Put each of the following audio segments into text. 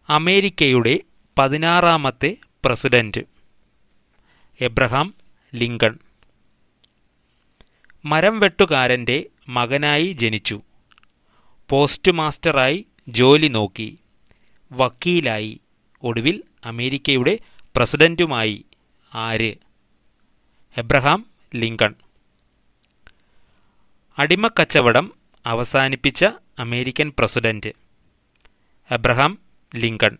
അമേരിക്കയുടെ പതിനാറാമത്തെ president Abraham Lincoln മരം വെട്ടുകാരൻ്റെ മകനായി ജനിച്ചു പോസ്റ്റ് മാസ്റ്ററായി ജോലി നോക്കി വക്കീലായി ഒടുവിൽ അമേരിക്കയുടെ പ്രസിഡന്റുമായി ആര് എബ്രഹാം ലിങ്കൺ അടിമക്കച്ചവടം അവസാനിപ്പിച്ച അമേരിക്കൻ പ്രസിഡന്റ് എബ്രഹാം ലിങ്കൺ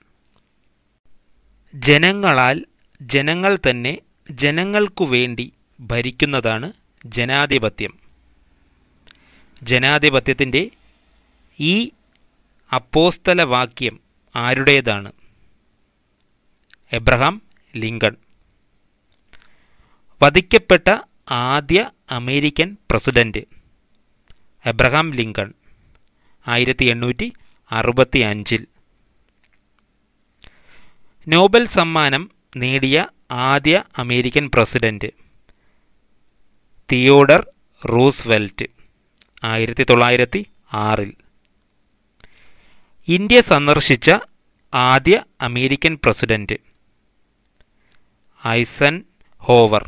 ജനങ്ങളാൽ ജനങ്ങൾ തന്നെ ജനങ്ങൾക്കു വേണ്ടി ഭരിക്കുന്നതാണ് ജനാധിപത്യം ജനാധിപത്യത്തിൻ്റെ ഈ അപ്പോസ്തല വാക്യം ആരുടേതാണ് എബ്രഹാം ലിങ്കൺ വധിക്കപ്പെട്ട ആദ്യ അമേരിക്കൻ പ്രസിഡന്റ് എബ്രഹാം ലിങ്കൺ ആയിരത്തി എണ്ണൂറ്റി അറുപത്തി അഞ്ചിൽ നോബൽ സമ്മാനം നേടിയ ആദ്യ അമേരിക്കൻ പ്രസിഡന്റ് തിയോഡർ റൂസ്വെൽറ്റ് ആയിരത്തി തൊള്ളായിരത്തി ആറിൽ ഇന്ത്യ സന്ദർശിച്ച ആദ്യ അമേരിക്കൻ പ്രസിഡന്റ് ഐസൻ ഹോവർ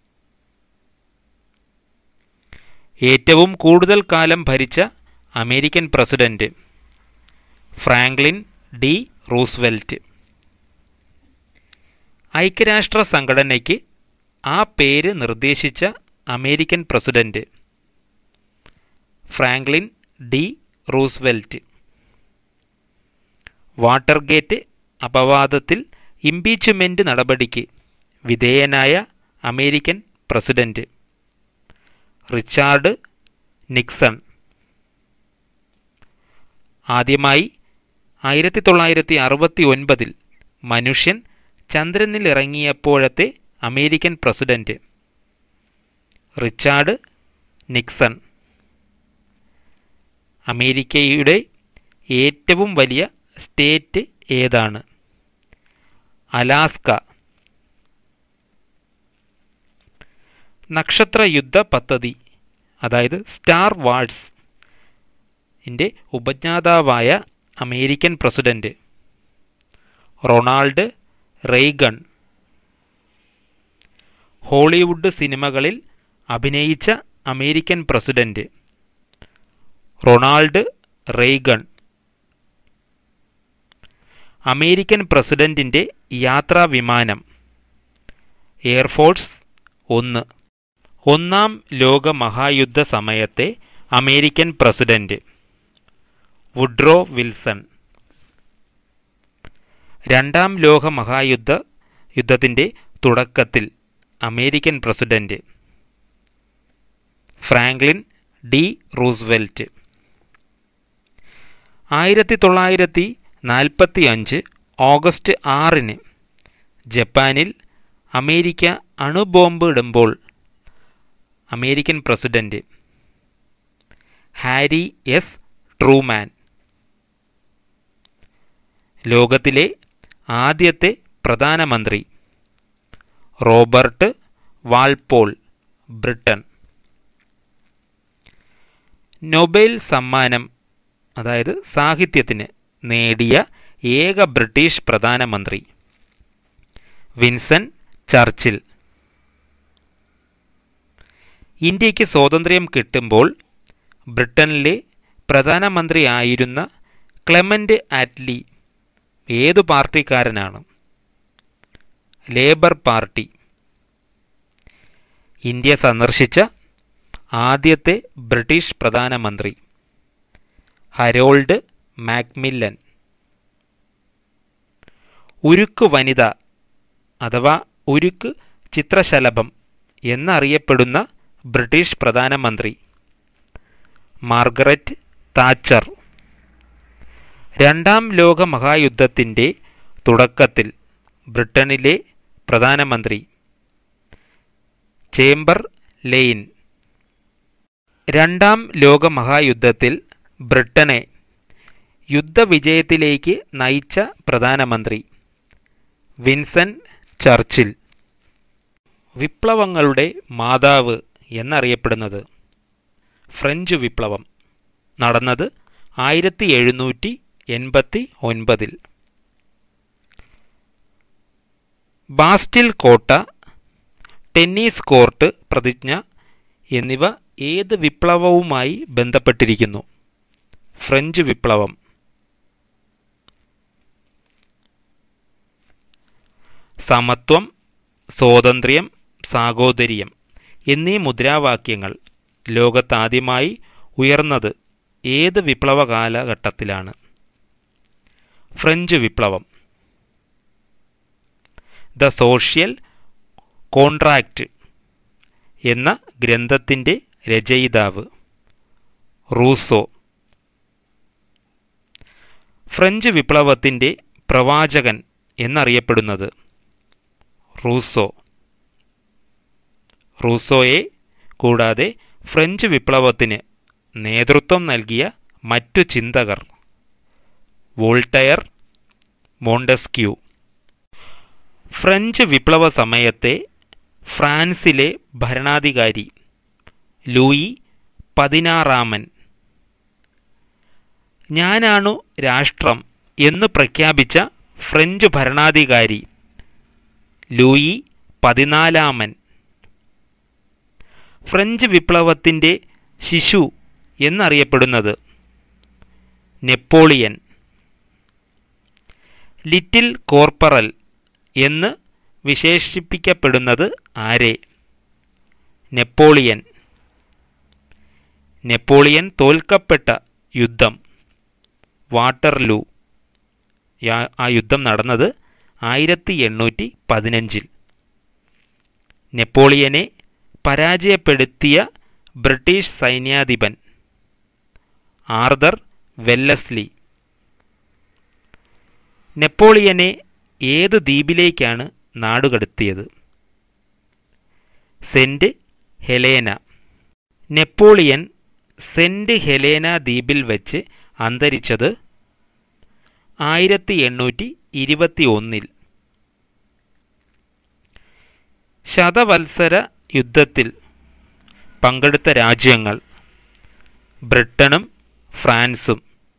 ഏറ്റവും കൂടുതൽ കാലം ഭരിച്ച American president Franklin D Roosevelt ഐക്യരാഷ്ട്ര സംഘടനയ്ക്ക് ആ പേര് നിർദ്ദേശിച്ച American president Franklin D Roosevelt Watergate അപവാദത്തിൽ ഇംപീച്ച്മെൻ്റ് നടപടിക്ക് വിധേയനായ അമേരിക്കൻ പ്രസിഡന്റ് റിച്ചാർഡ് നിക്സൺ ആദ്യമായി ആയിരത്തി തൊള്ളായിരത്തി അറുപത്തി ഒൻപതിൽ മനുഷ്യൻ ചന്ദ്രനിൽ ഇറങ്ങിയപ്പോഴത്തെ അമേരിക്കൻ പ്രസിഡന്റ് റിച്ചാർഡ് നിക്സൺ അമേരിക്കയുടെ ഏറ്റവും വലിയ സ്റ്റേറ്റ് ഏതാണ് അലാസ്ക നക്ഷത്ര യുദ്ധ പദ്ധതി അതായത് സ്റ്റാർ വാഴ്സ് ൻ്റെ ഉപജ്ഞാതാവായ American president Ronald Reagan Hollywood സിനിമകളിൽ അഭിനയിച്ച American president Ronald Reagan American പ്രസിഡന്റിൻ്റെ യാത്രാ വിമാനം എയർഫോഴ്സ് ഒന്ന് ഒന്നാം ലോക മഹായുദ്ധ സമയത്തെ അമേരിക്കൻ പ്രസിഡന്റ് വുഡ്രോ വിൽസൺ രണ്ടാം ലോക മഹായുദ്ധ യുദ്ധത്തിൻ്റെ തുടക്കത്തിൽ American president Franklin D Roosevelt ആയിരത്തി തൊള്ളായിരത്തി നാൽപ്പത്തി അഞ്ച് ഓഗസ്റ്റ് ആറിന് ജപ്പാനിൽ അമേരിക്ക അണുബോംബ് ഇടുമ്പോൾ American president Harry S Truman ലോകത്തിലെ ആദ്യത്തെ പ്രധാനമന്ത്രി റോബർട്ട് വാൾപോൾ ബ്രിട്ടൻ നൊബേൽ സമ്മാനം അതായത് സാഹിത്യത്തിന് നേടിയ ഏക ബ്രിട്ടീഷ് പ്രധാനമന്ത്രി വിൻസൻ ചർച്ചിൽ ഇന്ത്യക്ക് സ്വാതന്ത്ര്യം കിട്ടുമ്പോൾ ബ്രിട്ടനിലെ പ്രധാനമന്ത്രിയായിരുന്ന ക്ലെമൻ്റ് ആറ്റ്ലി ഏതു പാർട്ടിക്കാരനാണ് ലേബർ പാർട്ടി ഇന്ത്യ സന്ദർശിച്ച ആദ്യത്തെ ബ്രിട്ടീഷ് പ്രധാനമന്ത്രി ഹരോൾഡ് മാക്മില്ലൻ ഉരുക്ക് വനിത അഥവാ ഉരുക്ക് ചിത്രശലഭം എന്നറിയപ്പെടുന്ന ബ്രിട്ടീഷ് പ്രധാനമന്ത്രി മാർഗരറ്റ് താച്ചർ രണ്ടാം ലോക മഹായുദ്ധത്തിൻ്റെ തുടക്കത്തിൽ ബ്രിട്ടനിലെ പ്രധാനമന്ത്രി ചേംബർ ലെയിൻ രണ്ടാം ലോക മഹായുദ്ധത്തിൽ ബ്രിട്ടനെ യുദ്ധവിജയത്തിലേക്ക് നയിച്ച പ്രധാനമന്ത്രി വിൻസൻ ചർച്ചിൽ വിപ്ലവങ്ങളുടെ മാതാവ് എന്നറിയപ്പെടുന്നത് ഫ്രഞ്ച് വിപ്ലവം നടന്നത് ആയിരത്തി എഴുന്നൂറ്റി എൺപത്തി ഒൻപതിൽ ബാസ്റ്റിൽ കോട്ട ടെന്നീസ് കോർട്ട് പ്രതിജ്ഞ എന്നിവ ഏത് വിപ്ലവവുമായി ബന്ധപ്പെട്ടിരിക്കുന്നു ഫ്രഞ്ച് വിപ്ലവം സമത്വം സ്വാതന്ത്ര്യം സാഹോദര്യം എന്നീ മുദ്രാവാക്യങ്ങൾ ലോകത്താദ്യമായി ഉയർന്നത് ഏത് വിപ്ലവ കാലഘട്ടത്തിലാണ് ഫ്രഞ്ച് വിപ്ലവം ദ സോഷ്യൽ കോൺട്രാക്റ്റ് എന്ന ഗ്രന്ഥത്തിൻ്റെ രചയിതാവ് റൂസോ ഫ്രഞ്ച് വിപ്ലവത്തിൻ്റെ പ്രവാചകൻ എന്നറിയപ്പെടുന്നത് റൂസോ റൂസോയെ കൂടാതെ ഫ്രഞ്ച് വിപ്ലവത്തിന് നേതൃത്വം നൽകിയ മറ്റു ചിന്തകർ വോൾട്ടയർ മോണ്ടസ്ക്യൂ ഫ്രഞ്ച് വിപ്ലവ സമയത്തെ ഫ്രാൻസിലെ ഭരണാധികാരി ലൂയി പതിനാറാമൻ ഞാനാണു രാഷ്ട്രം എന്ന് പ്രഖ്യാപിച്ച ഫ്രഞ്ച് ഭരണാധികാരി ലൂയി പതിനാലാമൻ ഫ്രഞ്ച് വിപ്ലവത്തിൻ്റെ ശിശു എന്നറിയപ്പെടുന്നത് നെപ്പോളിയൻ ലിറ്റിൽ കോർപ്പറൽ എന്ന് വിശേഷിപ്പിക്കപ്പെടുന്നത് ആരെ നെപ്പോളിയൻ നെപ്പോളിയൻ തോൽക്കപ്പെട്ട യുദ്ധം വാട്ടർലൂ യാ- ആ യുദ്ധം നടന്നത് ആയിരത്തി എണ്ണൂറ്റി പതിനഞ്ചിൽ നെപ്പോളിയനെ പരാജയപ്പെടുത്തിയ ബ്രിട്ടീഷ് സൈന്യാധിപൻ ആർദർ വെല്ലസ്ലി നെപ്പോളിയനെ ഏത് ദ്വീപിലേക്കാണ് നാടുകടത്തിയത് Saint Helena Napoleon Saint Helena ദ്വീപിൽ വെച്ച് അന്തരിച്ചത് ആയിരത്തി എണ്ണൂറ്റി ഇരുപത്തി ഒന്നിൽ ശതവത്സര യുദ്ധത്തിൽ പങ്കെടുത്ത രാജ്യങ്ങൾ ബ്രിട്ടനും ഫ്രാൻസും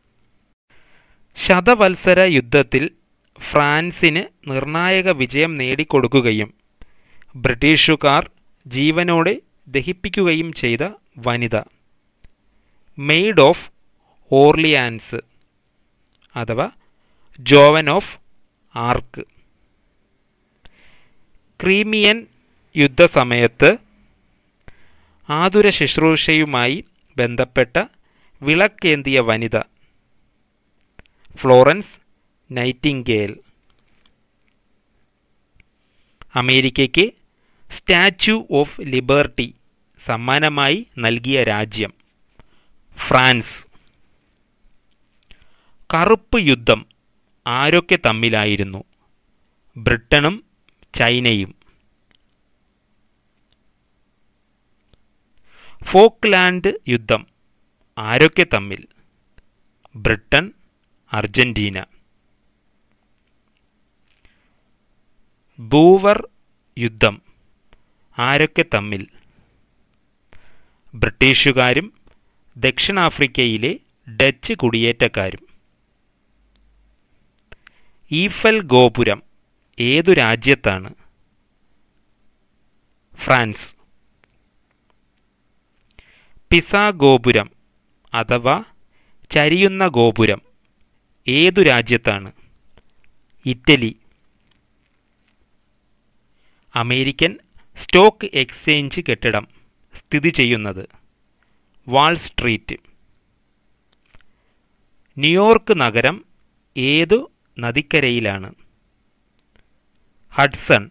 ശതവത്സര യുദ്ധത്തിൽ ഫ്രാൻസിന് നിർണായക വിജയം നേടിക്കൊടുക്കുകയും ബ്രിട്ടീഷുകാർ ജീവനോടെ ദഹിപ്പിക്കുകയും ചെയ്ത വനിത മെയ്ഡ് ഓഫ് ഓർലിയാൻസ് അഥവാ ജോവൻ ഓഫ് ആർക്ക് ക്രീമിയൻ യുദ്ധസമയത്ത് ആതുര ശുശ്രൂഷയുമായി ബന്ധപ്പെട്ട വിളക്കേന്തിയ വനിത ഫ്ലോറൻസ് നൈറ്റിംഗേൽ അമേരിക്കയ്ക്ക് സ്റ്റാച്യു ഓഫ് ലിബർട്ടി സമ്മാനമായി നൽകിയ രാജ്യം ഫ്രാൻസ് കറുപ്പ് യുദ്ധം ആരൊക്കെ തമ്മിലായിരുന്നു ബ്രിട്ടനും ചൈനയും ഫോക്ലാൻഡ് യുദ്ധം ആരൊക്കെ തമ്മിൽ ബ്രിട്ടൻ അർജന്റീന ബൂവർ യുദ്ധം ആരൊക്കെ തമ്മിൽ ബ്രിട്ടീഷുകാരും ദക്ഷിണാഫ്രിക്കയിലെ ഡച്ച് കുടിയേറ്റക്കാരും ഈഫൽ ഗോപുരം ഏതു രാജ്യത്താണ് ഫ്രാൻസ് പിസ ഗോപുരം അഥവാ ചരിയുന്ന ഗോപുരം ഏതു രാജ്യത്താണ് ഇറ്റലി അമേരിക്കൻ സ്റ്റോക്ക് എക്സ്ചേഞ്ച് കെട്ടിടം സ്ഥിതി ചെയ്യുന്നത് വാൾ സ്ട്രീറ്റ് ന്യൂയോർക്ക് നഗരം ഏതു നദിക്കരയിലാണ് ഹഡ്സൺ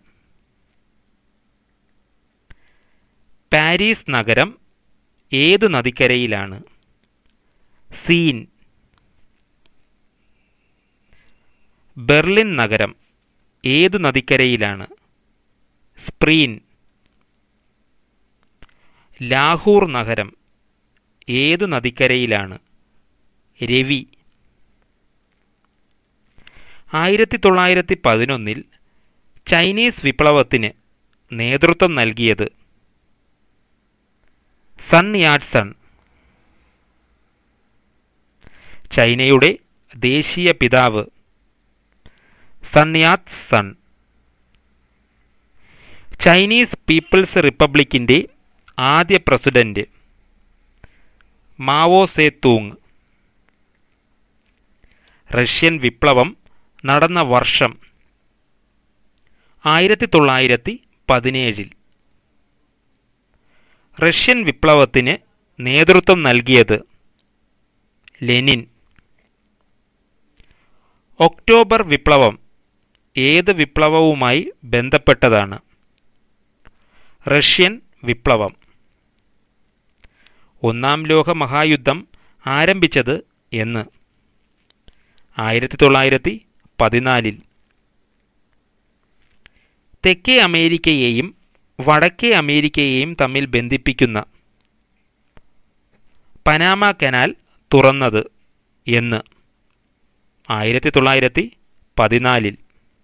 പാരീസ് നഗരം ഏതു നദിക്കരയിലാണ് സീൻ ബെർലിൻ നഗരം ഏതു നദിക്കരയിലാണ് സ്പ്രീൻ ലാഹൂർ നഗരം ഏതു നദിക്കരയിലാണ് രവി ആയിരത്തി തൊള്ളായിരത്തി പതിനൊന്നിൽ ചൈനീസ് വിപ്ലവത്തിന് നേതൃത്വം നൽകിയത് സൺ യാറ്റ് സൺ ചൈനയുടെ ദേശീയ പിതാവ് Sun Yat Sen Chinese People's റിപ്പബ്ലിക്കിൻ്റെ ആദ്യ president Mao Tse Tung Russian വിപ്ലവം നടന്ന വർഷം ആയിരത്തി തൊള്ളായിരത്തി പതിനേഴിൽ റഷ്യൻ വിപ്ലവത്തിന് നേതൃത്വം നൽകിയത് ലെനിൻ ഒക്ടോബർ വിപ്ലവം ഏത് വിപ്ലവവുമായി ബന്ധപ്പെട്ടതാണ് റഷ്യൻ വിപ്ലവം ഒന്നാം ലോക മഹായുദ്ധം ആരംഭിച്ചത് എന്ന് ആയിരത്തി തൊള്ളായിരത്തി പതിനാലിൽ തെക്കേ അമേരിക്കയെയും വടക്കേ അമേരിക്കയെയും തമ്മിൽ ബന്ധിപ്പിക്കുന്ന പനാമ കനാൽ തുറന്നത് എന്ന് ആയിരത്തി തൊള്ളായിരത്തി പതിനാലിൽ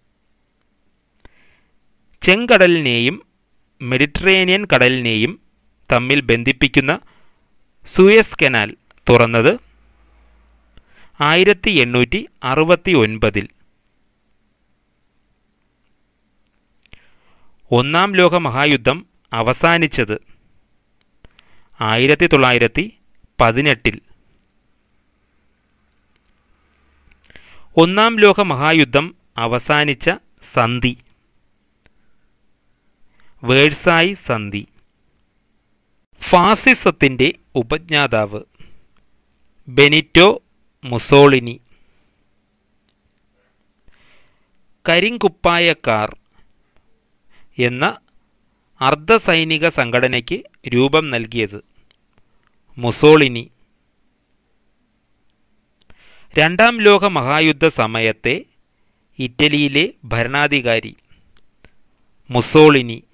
ചെങ്കടലിനെയും മെഡിറ്ററേനിയൻ കടലിനെയും തമ്മിൽ ബന്ധിപ്പിക്കുന്ന സൂയസ് കനാൽ തുറന്നത് ആയിരത്തി എണ്ണൂറ്റി അറുപത്തി ഒൻപതിൽ ഒന്നാം ലോക മഹായുദ്ധം അവസാനിച്ചത് ആയിരത്തി തൊള്ളായിരത്തി പതിനെട്ടിൽ ഒന്നാം ലോക മഹായുദ്ധം അവസാനിച്ച സന്ധി വേഴ്സായി സന്ധി ഫാസിസത്തിൻ്റെ ഉപജ്ഞാതാവ് ബെനിറ്റോ മുസോളിനി കരിങ്കുപ്പായക്കാർ എന്ന അർദ്ധസൈനിക സംഘടനയ്ക്ക് രൂപം നൽകിയത് മുസോളിനി രണ്ടാം ലോക മഹായുദ്ധ സമയത്തെ ഇറ്റലിയിലെ ഭരണാധികാരി മുസോളിനി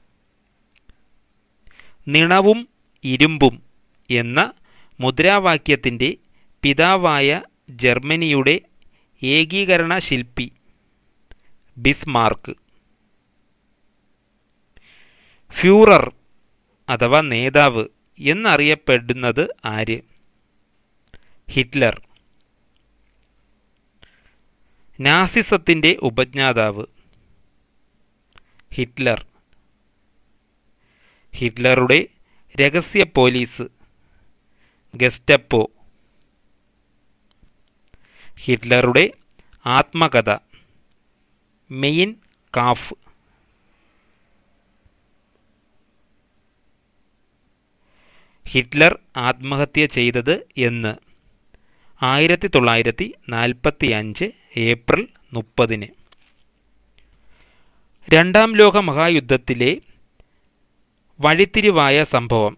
നിണവും ഇരുമ്പും എന്ന മുദ്രാവാക്യത്തിൻ്റെ പിതാവായ ജർമ്മനിയുടെ ഏകീകരണ ശില്പി ബിസ്മാർക്ക് ഫ്യൂറർ അഥവാ നേതാവ് എന്നറിയപ്പെടുന്നത് ആര് ഹിറ്റ്ലർ നാസിസത്തിൻ്റെ ഉപജ്ഞാതാവ് ഹിറ്റ്ലർ ഹിറ്റ്ലറുടെ രഹസ്യ പോലീസ് ഗസ്റ്റപ്പോ ഹിറ്റ്ലറുടെ ആത്മകഥ മെയിൻ കാഫ് ഹിറ്റ്ലർ ആത്മഹത്യ ചെയ്തത് എന്ന് ആയിരത്തി തൊള്ളായിരത്തി നാൽപ്പത്തി അഞ്ച് ഏപ്രിൽ മുപ്പതിന് രണ്ടാം ലോക മഹായുദ്ധത്തിലെ വഴിത്തിരിവായ സംഭവം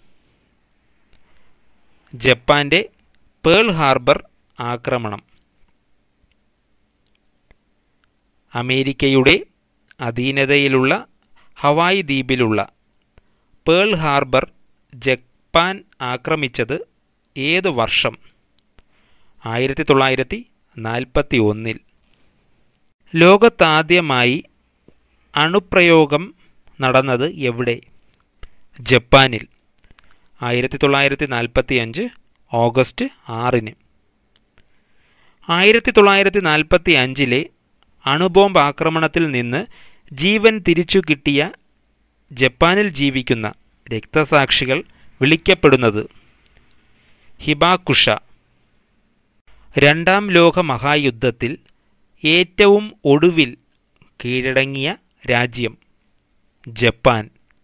ജപ്പാന്റെ പേൾ ഹാർബർ ആക്രമണം അമേരിക്കയുടെ അധീനതയിലുള്ള ഹവായ് ദ്വീപിലുള്ള പേൾ ഹാർബർ ജപ്പാൻ ആക്രമിച്ചത് ഏത് വർഷം ആയിരത്തി തൊള്ളായിരത്തി നാൽപ്പത്തി ഒന്നിൽ ലോകത്താദ്യമായി അണുപ്രയോഗം നടന്നത് എവിടെ ജപ്പാനിൽ ആയിരത്തി തൊള്ളായിരത്തി നാൽപ്പത്തി അഞ്ച് ഓഗസ്റ്റ് ആറിന് ആയിരത്തി തൊള്ളായിരത്തി നാൽപ്പത്തി അഞ്ചിലെ അണുബോംബ് ആക്രമണത്തിൽ നിന്ന് ജീവൻ തിരിച്ചു കിട്ടിയ ജപ്പാനിൽ ജീവിക്കുന്ന രക്തസാക്ഷികൾ വിളിക്കപ്പെടുന്നത് ഹിബാക്കുഷ രണ്ടാം ലോക മഹായുദ്ധത്തിൽ ഏറ്റവും ഒടുവിൽ കീഴടങ്ങിയ രാജ്യം ജപ്പാൻ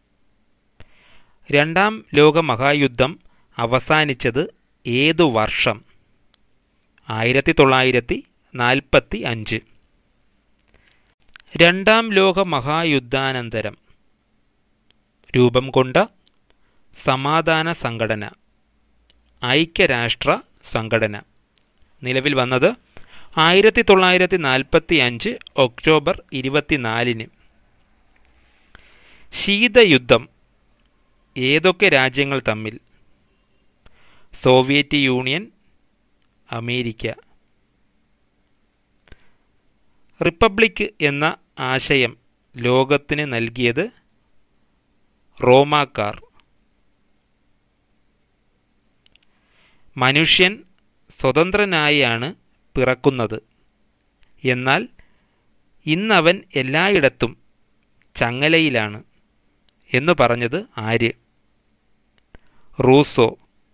രണ്ടാം ലോക മഹായുദ്ധം അവസാനിച്ചത് ഏതു വർഷം ആയിരത്തി തൊള്ളായിരത്തി നാൽപ്പത്തി അഞ്ച് രണ്ടാം ലോക മഹായുദ്ധാനന്തരം രൂപം കൊണ്ട സമാധാന സംഘടന ഐക്യരാഷ്ട്ര സംഘടന നിലവിൽ വന്നത് ആയിരത്തി തൊള്ളായിരത്തി നാൽപ്പത്തി അഞ്ച് ഒക്ടോബർ ഇരുപത്തിനാലിന് ശീതയുദ്ധം ഏതൊക്കെ രാജ്യങ്ങൾ തമ്മിൽ സോവിയറ്റ് യൂണിയൻ അമേരിക്ക റിപ്പബ്ലിക് എന്ന ആശയം ലോകത്തിന് നൽകിയത് റോമാക്കാർ മനുഷ്യൻ സ്വതന്ത്രനായാണ് പിറക്കുന്നത് എന്നാൽ ഇന്നവൻ എല്ലായിടത്തും ചങ്ങലയിലാണ് എന്ന് പറഞ്ഞത് ആര് റൂസോ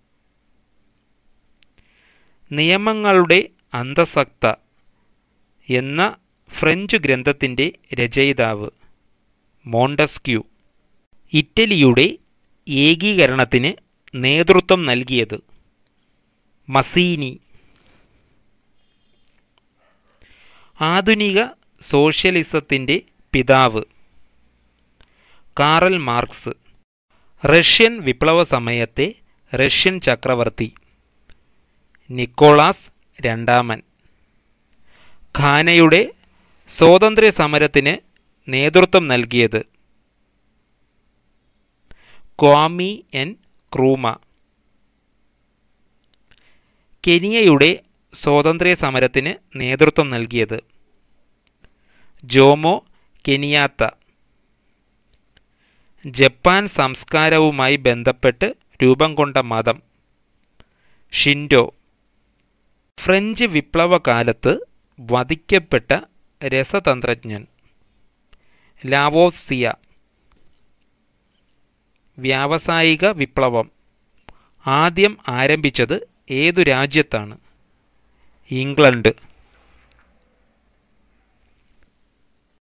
നിയമങ്ങളുടെ അന്തസത്ത എന്ന ഫ്രഞ്ച് ഗ്രന്ഥത്തിൻ്റെ രചയിതാവ് മോണ്ടസ്ക്യൂ ഇറ്റലിയുടെ ഏകീകരണത്തിന് നേതൃത്വം നൽകിയത് മസീനി ആധുനിക സോഷ്യലിസത്തിൻ്റെ പിതാവ് കാറൽ മാർക്സ് റഷ്യൻ വിപ്ലവ സമയത്തെ റഷ്യൻ ചക്രവർത്തി നിക്കോളാസ് രണ്ടാമൻ ഖാനയുടെ സ്വാതന്ത്ര്യ സമരത്തിന് നേതൃത്വം നൽകിയത് ക്വാമി എൻ ക്രൂമ കെനിയയുടെ സ്വാതന്ത്ര്യ സമരത്തിന് നേതൃത്വം നൽകിയത് ജോമോ കെനിയാത്ത ജപ്പാൻ സംസ്കാരവുമായി ബന്ധപ്പെട്ട് രൂപം കൊണ്ട മതം ഷിൻഡോ ഫ്രഞ്ച് വിപ്ലവകാലത്ത് വധിക്കപ്പെട്ട രസതന്ത്രജ്ഞൻ ലാവോസിയ വ്യാവസായിക വിപ്ലവം ആദ്യം ആരംഭിച്ചത് ഏതു രാജ്യത്താണ് ഇംഗ്ലണ്ട്